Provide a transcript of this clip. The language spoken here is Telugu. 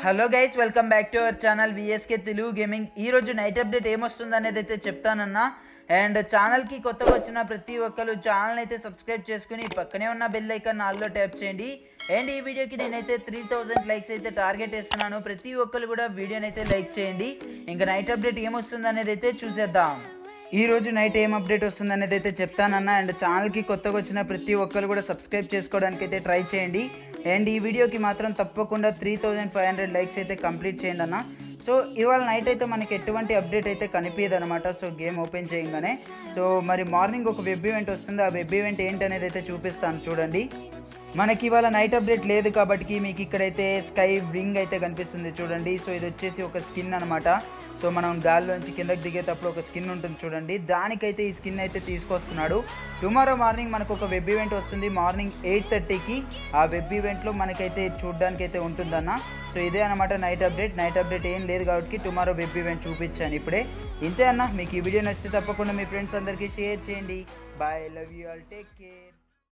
hello guys welcome back to our channel VSK Telugu gaming ఈ రోజు నైట్ అప్డేట్ ఏమొస్తుంది అనేది అయితే చెప్తానన్నా అండ్ ఛానల్కి కొత్తగా వచ్చిన ప్రతి ఒక్కరు ఛానల్ అయితే సబ్స్క్రైబ్ చేసుకుని పక్కనే ఉన్న బెల్ ఐకాన్ ఆల్లో ట్యాప్ చేయండి అండ్ ఈ వీడియోకి నేనైతే త్రీ థౌజండ్ లైక్స్ అయితే టార్గెట్ వేస్తున్నాను ప్రతి ఒక్కరు కూడా వీడియోని అయితే లైక్ చేయండి ఇంకా నైట్ అప్డేట్ ఏమొస్తుంది అనేది అయితే చూసేద్దాం ఈ రోజు నైట్ ఏం అప్డేట్ వస్తుంది అనేది అయితే చెప్తానన్నా అండ్ ఛానల్కి కొత్తగా వచ్చిన ప్రతి ఒక్కరు కూడా సబ్స్క్రైబ్ చేసుకోవడానికి అయితే ట్రై చేయండి అండ్ ఈ వీడియోకి మాత్రం తప్పకుండా three thousand five hundred likes అయితే కంప్లీట్ చేయండి అన్న సో ఇవాళ నైట్ అయితే మనకి ఎటువంటి అప్డేట్ అయితే కనిపించదు అనమాట సో గేమ్ ఓపెన్ చేయగానే సో మరి మార్నింగ్ ఒక వెబ్ ఈవెంట్ వస్తుంది ఆ వెబ్ ఈవెంట్ ఏంటి అనేది అయితే చూపిస్తాను చూడండి మనకి ఇవాళ నైట్ అప్డేట్ లేదు కాబట్టి మీకు ఇక్కడైతే స్కై వింగ్ అయితే కనిపిస్తుంది చూడండి సో ఇది వచ్చేసి ఒక స్కిన్ అనమాట సో మనం గాల్లోంచి కిందకి దిగేటప్పుడు ఒక స్కిన్ ఉంటుంది చూడండి దానికైతే ఈ స్కిన్ అయితే తీసుకొస్తున్నాడు టుమారో మార్నింగ్ మనకు ఒక వెబ్ ఈవెంట్ వస్తుంది మార్నింగ్ ఎయిట్ థర్టీకి ఆ వెబ్ ఈవెంట్లో మనకైతే చూడడానికి అయితే ఉంటుందన్న సో ఇదే అనమాట నైట్ అప్డేట్ నైట్ అప్డేట్ ఏం లేదు కాబట్టి టుమారో వెబ్ ఈవెంట్ చూపించాను ఇప్పుడే ఇంతే అన్న మీకు ఈ వీడియో నచ్చితే తప్పకుండా మీ ఫ్రెండ్స్ అందరికీ షేర్ చేయండి bye love you all take care